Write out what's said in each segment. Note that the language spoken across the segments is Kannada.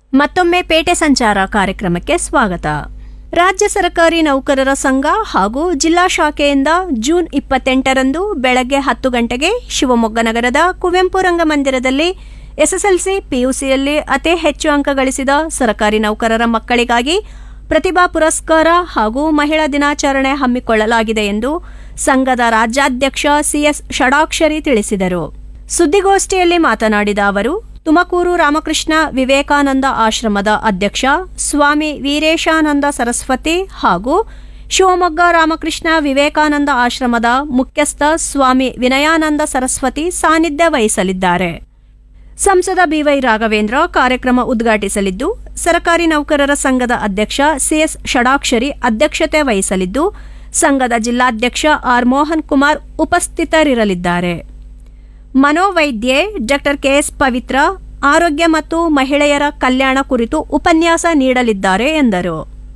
ಮತ್ತೊಮ್ಮೆ ಪೇಟೆ ಸಂಚಾರ ಕಾರ್ಯಕ್ರಮಕ್ಕೆ ಸ್ವಾಗತ ರಾಜ್ಯ ಸರ್ಕಾರಿ ನೌಕರರ ಸಂಘ ಹಾಗೂ ಜಿಲ್ಲಾ ಶಾಖೆಯಿಂದ ಜೂನ್ ಇಪ್ಪತ್ತೆಂಟರಂದು ಬೆಳಗ್ಗೆ ಹತ್ತು ಗಂಟೆಗೆ ಶಿವಮೊಗ್ಗ ನಗರದ ಕುವೆಂಪು ರಂಗಮಂದಿರದಲ್ಲಿ ಎಸ್ಎಸ್ಎಲ್ಸಿ ಪಿಯುಸಿಯಲ್ಲಿ ಅತಿ ಹೆಚ್ಚು ಅಂಕ ಗಳಿಸಿದ ಸರ್ಕಾರಿ ನೌಕರರ ಮಕ್ಕಳಿಗಾಗಿ ಪ್ರತಿಭಾ ಪುರಸ್ಕಾರ ಹಾಗೂ ಮಹಿಳಾ ದಿನಾಚರಣೆ ಹಮ್ಮಿಕೊಳ್ಳಲಾಗಿದೆ ಎಂದು ಸಂಘದ ರಾಜ್ಯಾಧ್ಯಕ್ಷ ಸಿಎಸ್ ಷಡಾಕ್ಷರಿ ತಿಳಿಸಿದರು ಸುದ್ದಿಗೋಷ್ಠಿಯಲ್ಲಿ ಮಾತನಾಡಿದ ಅವರು ತುಮಕೂರು ರಾಮಕೃಷ್ಣ ವಿವೇಕಾನಂದ ಆಶ್ರಮದ ಅಧ್ಯಕ್ಷ ಸ್ವಾಮಿ ವೀರೇಶಾನಂದ ಸರಸ್ವತಿ ಹಾಗೂ ಶಿವಮೊಗ್ಗ ರಾಮಕೃಷ್ಣ ವಿವೇಕಾನಂದ ಆಶ್ರಮದ ಮುಖ್ಯಸ್ಥ ಸ್ವಾಮಿ ವಿನಯಾನಂದ ಸರಸ್ವತಿ ಸಾನ್ನಿಧ್ಯ ವಹಿಸಲಿದ್ದಾರೆ ಸಂಸದ ಬಿವೈ ರಾಘವೇಂದ್ರ ಕಾರ್ಯಕ್ರಮ ಉದ್ಘಾಟಿಸಲಿದ್ದು ಸರ್ಕಾರಿ ನೌಕರರ ಸಂಘದ ಅಧ್ಯಕ್ಷ ಸಿಎಸ್ ಷಡಾಕ್ಷರಿ ಅಧ್ಯಕ್ಷತೆ ವಹಿಸಲಿದ್ದು ಸಂಘದ ಜಿಲ್ಲಾಧ್ಯಕ್ಷ ಆರ್ ಮೋಹನ್ ಕುಮಾರ್ ಉಪಸ್ಥಿತರಿರಲಿದ್ದಾರೆ ಮನೋವೈದ್ಯೆ ಡಾಕ್ಟರ್ ಕೆಎಸ್ ಪವಿತ್ರ ಆರೋಗ್ಯ ಮತ್ತು ಮಹಿಳೆಯರ ಕಲ್ಯಾಣ ಕುರಿತು ಉಪನ್ಯಾಸ ನೀಡಲಿದ್ದಾರೆ ಎಂದರು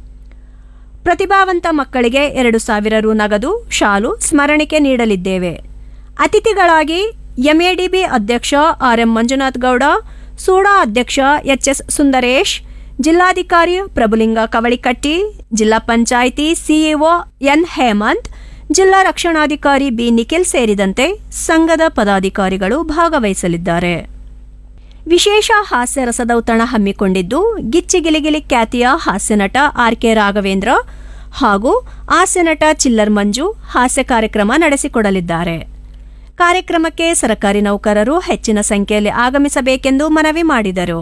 ಪ್ರತಿಭಾವಂತ ಮಕ್ಕಳಿಗೆ ಎರಡು ಸಾವಿರ ರು ನಗದು ಶಾಲು ಸ್ಮರಣಿಕೆ ನೀಡಲಿದ್ದೇವೆ ಅತಿಥಿಗಳಾಗಿ ಎಂಎಡಿಬಿ ಅಧ್ಯಕ್ಷ ಆರ್ಎಂ ಮಂಜುನಾಥ್ ಗೌಡ ಸೂಡಾ ಅಧ್ಯಕ್ಷ ಎಚ್ಎಸ್ ಸುಂದರೇಶ್ ಜಿಲ್ಲಾಧಿಕಾರಿ ಪ್ರಭುಲಿಂಗ ಕವಳಿಕಟ್ಟಿ ಜಿಲ್ಲಾ ಪಂಚಾಯಿತಿ ಸಿಇಒ ಎನ್ ಹೇಮಂತ್ ಜಿಲ್ಲಾ ರಕ್ಷಣಾಧಿಕಾರಿ ಬಿ ನಿಖಿಲ್ ಸೇರಿದಂತೆ ಸಂಘದ ಪದಾಧಿಕಾರಿಗಳು ಭಾಗವಹಿಸಲಿದ್ದಾರೆ ವಿಶೇಷ ಹಾಸ್ಯ ರಸದೌತಣ ಹಮ್ಮಿಕೊಂಡಿದ್ದು ಗಿಚ್ಚಿಗಿಲಿಗಿಲಿ ಖ್ಯಾತಿಯ ಹಾಸ್ಯನಟ ಆರ್ ಕೆ ರಾಘವೇಂದ್ರ ಹಾಗೂ ಹಾಸ್ಯನಟ ಚಿಲ್ಲರ್ ಮಂಜು ಹಾಸ್ಯ ಕಾರ್ಯಕ್ರಮ ನಡೆಸಿಕೊಡಲಿದ್ದಾರೆ ಕಾರ್ಯಕ್ರಮಕ್ಕೆ ಸರ್ಕಾರಿ ನೌಕರರು ಹೆಚ್ಚಿನ ಸಂಖ್ಯೆಯಲ್ಲಿ ಆಗಮಿಸಬೇಕೆಂದು ಮನವಿ ಮಾಡಿದರು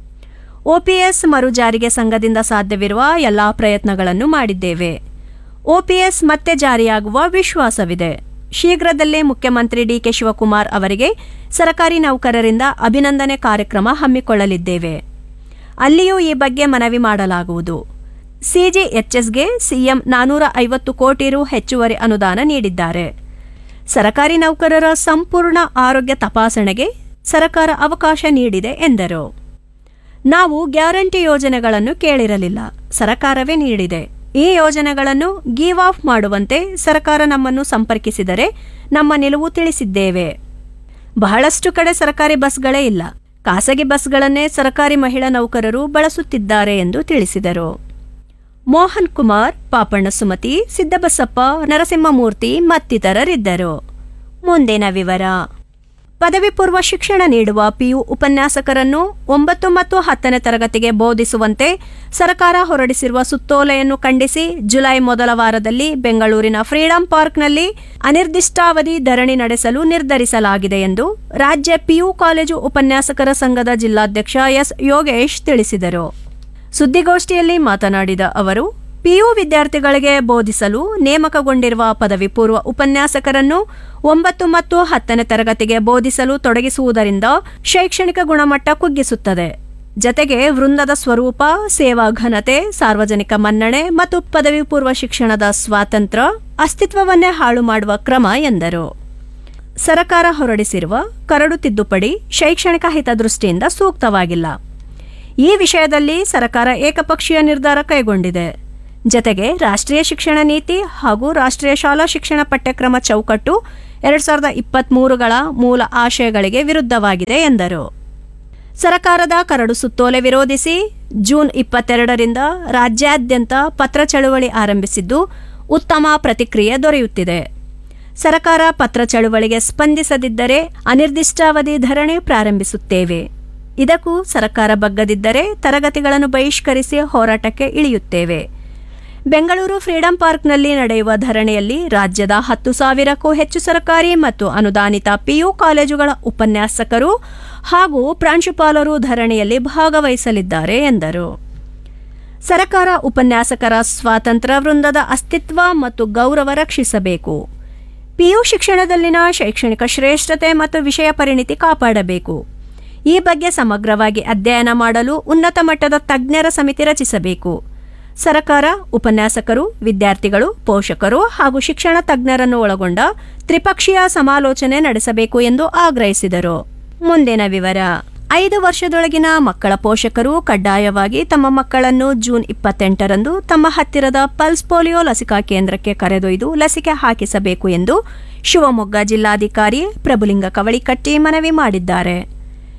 ಒಪಿಎಸ್ ಮರು ಜಾರಿಗೆ ಸಂಘದಿಂದ ಸಾಧ್ಯವಿರುವ ಎಲ್ಲಾ ಪ್ರಯತ್ನಗಳನ್ನು ಮಾಡಿದ್ದೇವೆ ಒಪಿಎಸ್ ಮತ್ತೆ ಜಾರಿಯಾಗುವ ವಿಶ್ವಾಸವಿದೆ ಶೀಘ್ರದಲ್ಲೇ ಮುಖ್ಯಮಂತ್ರಿ ಡಿಕೆ ಶಿವಕುಮಾರ್ ಅವರಿಗೆ ಸರ್ಕಾರಿ ನೌಕರರಿಂದ ಅಭಿನಂದನೆ ಕಾರ್ಯಕ್ರಮ ಹಮ್ಮಿಕೊಳ್ಳಲಿದ್ದೇವೆ ಅಲ್ಲಿಯೂ ಈ ಬಗ್ಗೆ ಮನವಿ ಮಾಡಲಾಗುವುದು ಸಿಜಿಎಚ್ಎಸ್ಗೆ ಸಿಎಂ ನಾನೂರ ಐವತ್ತು ಕೋಟಿ ರು ಹೆಚ್ಚುವರಿ ಅನುದಾನ ನೀಡಿದ್ದಾರೆ ಸರ್ಕಾರಿ ನೌಕರರ ಸಂಪೂರ್ಣ ಆರೋಗ್ಯ ತಪಾಸಣೆಗೆ ಸರ್ಕಾರ ಅವಕಾಶ ನೀಡಿದೆ ಎಂದರು ನಾವು ಗ್ಯಾರಂಟಿ ಯೋಜನೆಗಳನ್ನು ಕೇಳಿರಲಿಲ್ಲ ಸರ್ಕಾರವೇ ನೀಡಿದೆ ಈ ಯೋಜನೆಗಳನ್ನು ಗೀವ್ ಆಫ್ ಮಾಡುವಂತೆ ಸರ್ಕಾರ ನಮ್ಮನ್ನು ಸಂಪರ್ಕಿಸಿದರೆ ನಮ್ಮ ನಿಲುವು ತಿಳಿಸಿದ್ದೇವೆ ಬಹಳಷ್ಟು ಕಡೆ ಸರ್ಕಾರಿ ಬಸ್ಗಳೇ ಇಲ್ಲ ಖಾಸಗಿ ಬಸ್ಗಳನ್ನೇ ಸರ್ಕಾರಿ ಮಹಿಳಾ ನೌಕರರು ಬಳಸುತ್ತಿದ್ದಾರೆ ಎಂದು ತಿಳಿಸಿದರು ಮೋಹನ್ ಕುಮಾರ್ ಪಾಪಣ್ಣ ಸುಮತಿ ಸಿದ್ದಬಸಪ್ಪ ನರಸಿಂಹಮೂರ್ತಿ ಮತ್ತಿತರರಿದ್ದರು ಮುಂದಿನ ವಿವರ ಪದವಿ ಪೂರ್ವ ಶಿಕ್ಷಣ ನೀಡುವ ಪಿಯು ಉಪನ್ಯಾಸಕರನ್ನು ಒಂಬತ್ತು ಮತ್ತು ಹತ್ತನೇ ತರಗತಿಗೆ ಬೋಧಿಸುವಂತೆ ಸರ್ಕಾರ ಹೊರಡಿಸಿರುವ ಸುತ್ತೋಲೆಯನ್ನು ಖಂಡಿಸಿ ಜುಲೈ ಮೊದಲ ವಾರದಲ್ಲಿ ಬೆಂಗಳೂರಿನ ಫ್ರೀಡಂ ಪಾರ್ಕ್ನಲ್ಲಿ ಅನಿರ್ದಿಷ್ಟಾವಧಿ ಧರಣಿ ನಡೆಸಲು ನಿರ್ಧರಿಸಲಾಗಿದೆ ಎಂದು ರಾಜ್ಯ ಪಿಯು ಕಾಲೇಜು ಉಪನ್ಯಾಸಕರ ಸಂಘದ ಜಿಲ್ಲಾಧ್ಯಕ್ಷ ಎಸ್ ಯೋಗೇಶ್ ತಿಳಿಸಿದರು ಸುದ್ದಿಗೋಷ್ಠಿಯಲ್ಲಿ ಮಾತನಾಡಿದ ಅವರು ಪಿಯು ವಿದ್ಯಾರ್ಥಿಗಳಿಗೆ ಬೋಧಿಸಲು ನೇಮಕಗೊಂಡಿರುವ ಪದವಿ ಪೂರ್ವ ಉಪನ್ಯಾಸಕರನ್ನು ಒಂಬತ್ತು ಮತ್ತು ಹತ್ತನೇ ತರಗತಿಗೆ ಬೋಧಿಸಲು ತೊಡಗಿಸುವುದರಿಂದ ಶೈಕ್ಷಣಿಕ ಗುಣಮಟ್ಟ ಕುಗ್ಗಿಸುತ್ತದೆ ಜತೆಗೆ ವೃಂದದ ಸ್ವರೂಪ ಸೇವಾ ಘನತೆ ಸಾರ್ವಜನಿಕ ಮನ್ನಣೆ ಮತ್ತು ಪದವಿ ಪೂರ್ವ ಶಿಕ್ಷಣದ ಸ್ವಾತಂತ್ರ್ಯ ಅಸ್ತಿತ್ವವನ್ನೇ ಹಾಳು ಮಾಡುವ ಕ್ರಮ ಎಂದರು ಸರ್ಕಾರ ಹೊರಡಿಸಿರುವ ಕರಡು ತಿದ್ದುಪಡಿ ಶೈಕ್ಷಣಿಕ ಹಿತದೃಷ್ಟಿಯಿಂದ ಸೂಕ್ತವಾಗಿಲ್ಲ ಈ ವಿಷಯದಲ್ಲಿ ಸರ್ಕಾರ ಏಕಪಕ್ಷೀಯ ನಿರ್ಧಾರ ಕೈಗೊಂಡಿದೆ ಜತೆಗೆ ರಾಷ್ಟ್ರೀಯ ಶಿಕ್ಷಣ ನೀತಿ ಹಾಗೂ ರಾಷ್ಟ್ರೀಯ ಶಾಲಾ ಶಿಕ್ಷಣ ಪಠ್ಯಕ್ರಮ ಚೌಕಟ್ಟು ಎರಡ್ ಸಾವಿರದ ಇಪ್ಪತ್ಮೂರುಗಳ ಮೂಲ ಆಶಯಗಳಿಗೆ ವಿರುದ್ಧವಾಗಿದೆ ಎಂದರು ಸರ್ಕಾರದ ಕರಡು ಸುತ್ತೋಲೆ ವಿರೋಧಿಸಿ ಜೂನ್ ಇಪ್ಪತ್ತೆರಡರಿಂದ ರಾಜ್ಯಾದ್ಯಂತ ಪತ್ರ ಚಳುವಳಿ ಆರಂಭಿಸಿದ್ದು ಉತ್ತಮ ಪ್ರತಿಕ್ರಿಯೆ ದೊರೆಯುತ್ತಿದೆ ಸರ್ಕಾರ ಪತ್ರ ಚಳುವಳಿಗೆ ಸ್ಪಂದಿಸದಿದ್ದರೆ ಅನಿರ್ದಿಷ್ಟಾವಧಿ ಧರಣಿ ಪ್ರಾರಂಭಿಸುತ್ತೇವೆ ಇದಕ್ಕೂ ಸರ್ಕಾರ ಬಗ್ಗದಿದ್ದರೆ ತರಗತಿಗಳನ್ನು ಬಹಿಷ್ಕರಿಸಿ ಹೋರಾಟಕ್ಕೆ ಇಳಿಯುತ್ತೇವೆ ಬೆಂಗಳೂರು ಫ್ರೀಡಂ ಪಾರ್ಕ್ನಲ್ಲಿ ನಡೆಯುವ ಧರಣಿಯಲ್ಲಿ ರಾಜ್ಯದ ಹತ್ತು ಸಾವಿರಕ್ಕೂ ಹೆಚ್ಚು ಸರ್ಕಾರಿ ಮತ್ತು ಅನುದಾನಿತ ಪಿಯು ಕಾಲೇಜುಗಳ ಉಪನ್ಯಾಸಕರು ಹಾಗೂ ಪ್ರಾಂಶುಪಾಲರು ಧರಣಿಯಲ್ಲಿ ಭಾಗವಹಿಸಲಿದ್ದಾರೆ ಎಂದರು ಸರ್ಕಾರ ಉಪನ್ಯಾಸಕರ ಸ್ವಾತಂತ್ರ್ಯ ವೃಂದದ ಅಸ್ತಿತ್ವ ಮತ್ತು ಗೌರವ ರಕ್ಷಿಸಬೇಕು ಪಿಯು ಶಿಕ್ಷಣದಲ್ಲಿನ ಶೈಕ್ಷಣಿಕ ಶ್ರೇಷ್ಠತೆ ಮತ್ತು ವಿಷಯ ಪರಿಣಿತಿ ಕಾಪಾಡಬೇಕು ಈ ಬಗ್ಗೆ ಸಮಗ್ರವಾಗಿ ಅಧ್ಯಯನ ಮಾಡಲು ಉನ್ನತ ಮಟ್ಟದ ತಜ್ಞರ ಸಮಿತಿ ರಚಿಸಬೇಕು ಸರ್ಕಾರ ಉಪನ್ಯಾಸಕರು ವಿದ್ಯಾರ್ಥಿಗಳು ಪೋಷಕರು ಹಾಗೂ ಶಿಕ್ಷಣ ತಜ್ಞರನ್ನು ಒಳಗೊಂಡ ತ್ರಿಪಕ್ಷೀಯ ಸಮಾಲೋಚನೆ ನಡೆಸಬೇಕು ಎಂದು ಆಗ್ರಹಿಸಿದರು ಮುಂದಿನ ವಿವರ ಐದು ವರ್ಷದೊಳಗಿನ ಮಕ್ಕಳ ಪೋಷಕರು ಕಡ್ಡಾಯವಾಗಿ ತಮ್ಮ ಮಕ್ಕಳನ್ನು ಜೂನ್ ಇಪ್ಪತ್ತೆಂಟರಂದು ತಮ್ಮ ಹತ್ತಿರದ ಪಲ್ಸ್ ಪೋಲಿಯೋ ಲಸಿಕಾ ಕೇಂದ್ರಕ್ಕೆ ಕರೆದೊಯ್ದು ಲಸಿಕೆ ಹಾಕಿಸಬೇಕು ಎಂದು ಶಿವಮೊಗ್ಗ ಜಿಲ್ಲಾಧಿಕಾರಿ ಪ್ರಭುಲಿಂಗ ಕವಳಿಕಟ್ಟಿ ಮನವಿ ಮಾಡಿದ್ದಾರೆ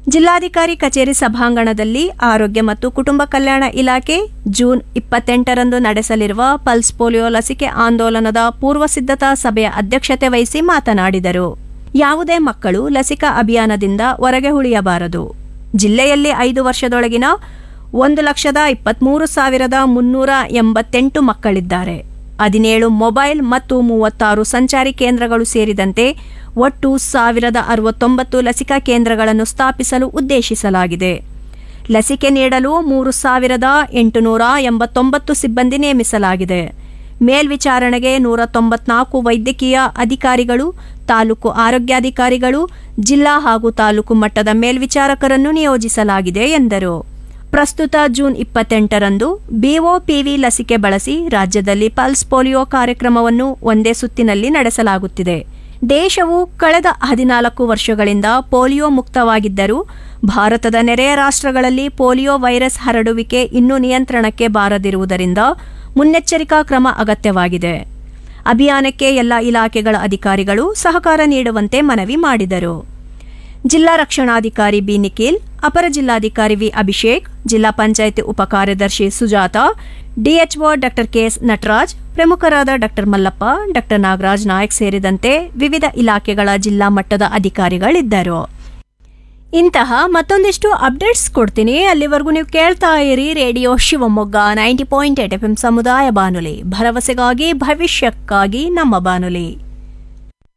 ಜಿಲ್ಲಾಧಿಕಾರಿ ಕಚೇರಿ ಸಭಾಂಗಣದಲ್ಲಿ ಆರೋಗ್ಯ ಮತ್ತು ಕುಟುಂಬ ಕಲ್ಯಾಣ ಇಲಾಖೆ ಜೂನ್ ಇಪ್ಪತ್ತೆಂಟರಂದು ನಡೆಸಲಿರುವ ಪಲ್ಸ್ ಪೋಲಿಯೋ ಲಸಿಕೆ ಆಂದೋಲನದ ಪೂರ್ವ ಸಿದ್ಧತಾ ಸಭೆಯ ಅಧ್ಯಕ್ಷತೆ ವಹಿಸಿ ಮಾತನಾಡಿದರು ಯಾವುದೇ ಮಕ್ಕಳು ಲಸಿಕಾ ಅಭಿಯಾನದಿಂದ ಹೊರಗೆ ಉಳಿಯಬಾರದು ಜಿಲ್ಲೆಯಲ್ಲಿ ಐದು ವರ್ಷದೊಳಗಿನ ಒಂದು ಲಕ್ಷದ ಇಪ್ಪತ್ಮೂರು ಸಾವಿರದ ಮುನ್ನೂರ ಎಂಬತ್ತೆಂಟು ಮಕ್ಕಳಿದ್ದಾರೆ ಹದಿನೇಳು ಮೊಬೈಲ್ ಮತ್ತು ಮೂವತ್ತಾರು ಸಂಚಾರಿ ಕೇಂದ್ರಗಳು ಸೇರಿದಂತೆ ಒಟ್ಟು ಸಾವಿರದ ಅರವತ್ತೊಂಬತ್ತು ಲಸಿಕಾ ಕೇಂದ್ರಗಳನ್ನು ಸ್ಥಾಪಿಸಲು ಉದ್ದೇಶಿಸಲಾಗಿದೆ ಲಸಿಕೆ ನೀಡಲು ಮೂರು ಸಾವಿರದ ಎಂಟುನೂರ ಎಂಬತ್ತೊಂಬತ್ತು ಸಿಬ್ಬಂದಿ ನೇಮಿಸಲಾಗಿದೆ ಮೇಲ್ವಿಚಾರಣೆಗೆ ನೂರ ತೊಂಬತ್ನಾಲ್ಕು ವೈದ್ಯಕೀಯ ಅಧಿಕಾರಿಗಳು ತಾಲೂಕು ಆರೋಗ್ಯಾಧಿಕಾರಿಗಳು ಜಿಲ್ಲಾ ಹಾಗೂ ತಾಲೂಕು ಮಟ್ಟದ ಮೇಲ್ವಿಚಾರಕರನ್ನು ನಿಯೋಜಿಸಲಾಗಿದೆ ಎಂದರು ಪ್ರಸ್ತುತ ಜೂನ್ ಇಪ್ಪತ್ತೆಂಟರಂದು ಬಿಒಪಿವಿ ಲಸಿಕೆ ಬಳಸಿ ರಾಜ್ಯದಲ್ಲಿ ಪಲ್ಸ್ ಪೋಲಿಯೋ ಕಾರ್ಯಕ್ರಮವನ್ನು ಒಂದೇ ಸುತ್ತಿನಲ್ಲಿ ನಡೆಸಲಾಗುತ್ತಿದೆ ದೇಶವು ಕಳೆದ ಹದಿನಾಲ್ಕು ವರ್ಷಗಳಿಂದ ಪೋಲಿಯೋ ಮುಕ್ತವಾಗಿದ್ದರೂ ಭಾರತದ ನೆರೆಯ ರಾಷ್ಟ್ರಗಳಲ್ಲಿ ಪೋಲಿಯೋ ವೈರಸ್ ಹರಡುವಿಕೆ ಇನ್ನೂ ನಿಯಂತ್ರಣಕ್ಕೆ ಬಾರದಿರುವುದರಿಂದ ಮುನ್ನೆಚ್ಚರಿಕಾ ಕ್ರಮ ಅಗತ್ಯವಾಗಿದೆ ಅಭಿಯಾನಕ್ಕೆ ಎಲ್ಲ ಇಲಾಖೆಗಳ ಅಧಿಕಾರಿಗಳು ಸಹಕಾರ ನೀಡುವಂತೆ ಮನವಿ ಮಾಡಿದರು ಜಿಲ್ಲಾ ರಕ್ಷಣಾಧಿಕಾರಿ ಬಿ ನಿಖಿಲ್ ಅಪರ ಜಿಲ್ಲಾಧಿಕಾರಿ ವಿ ಅಭಿಷೇಕ್ ಜಿಲ್ಲಾ ಪಂಚಾಯಿತಿ ಉಪಕಾರ್ಯದರ್ಶಿ Sujatha DHO doctor KS Nataraj ಪ್ರಮುಖರಾದ ಡಾಕ್ಟರ್ ಮಲ್ಲಪ್ಪ ಡಾಕ್ಟರ್ ನಾಗರಾಜ್ ನಾಯಕ್ ಸೇರಿದಂತೆ ವಿವಿಧ ಇಲಾಖೆಗಳ ಜಿಲ್ಲಾ ಮಟ್ಟದ ಅಧಿಕಾರಿಗಳಿದ್ದರು ಇಂತಹ ಮತ್ತೊಂದಿಷ್ಟು ಅಪ್ಡೇಟ್ಸ್ ಕೊಡ್ತೀನಿ ಅಲ್ಲಿವರೆಗೂ ನೀವು ಕೇಳ್ತಾ ಇರಿ radio Shivamogga ninety point eight F M ಸಮುದಾಯ ಬಾನುಲಿ ಭರವಸೆಗಾಗಿ ಭವಿಷ್ಯಕ್ಕಾಗಿ ನಮ್ಮ ಬಾನುಲಿ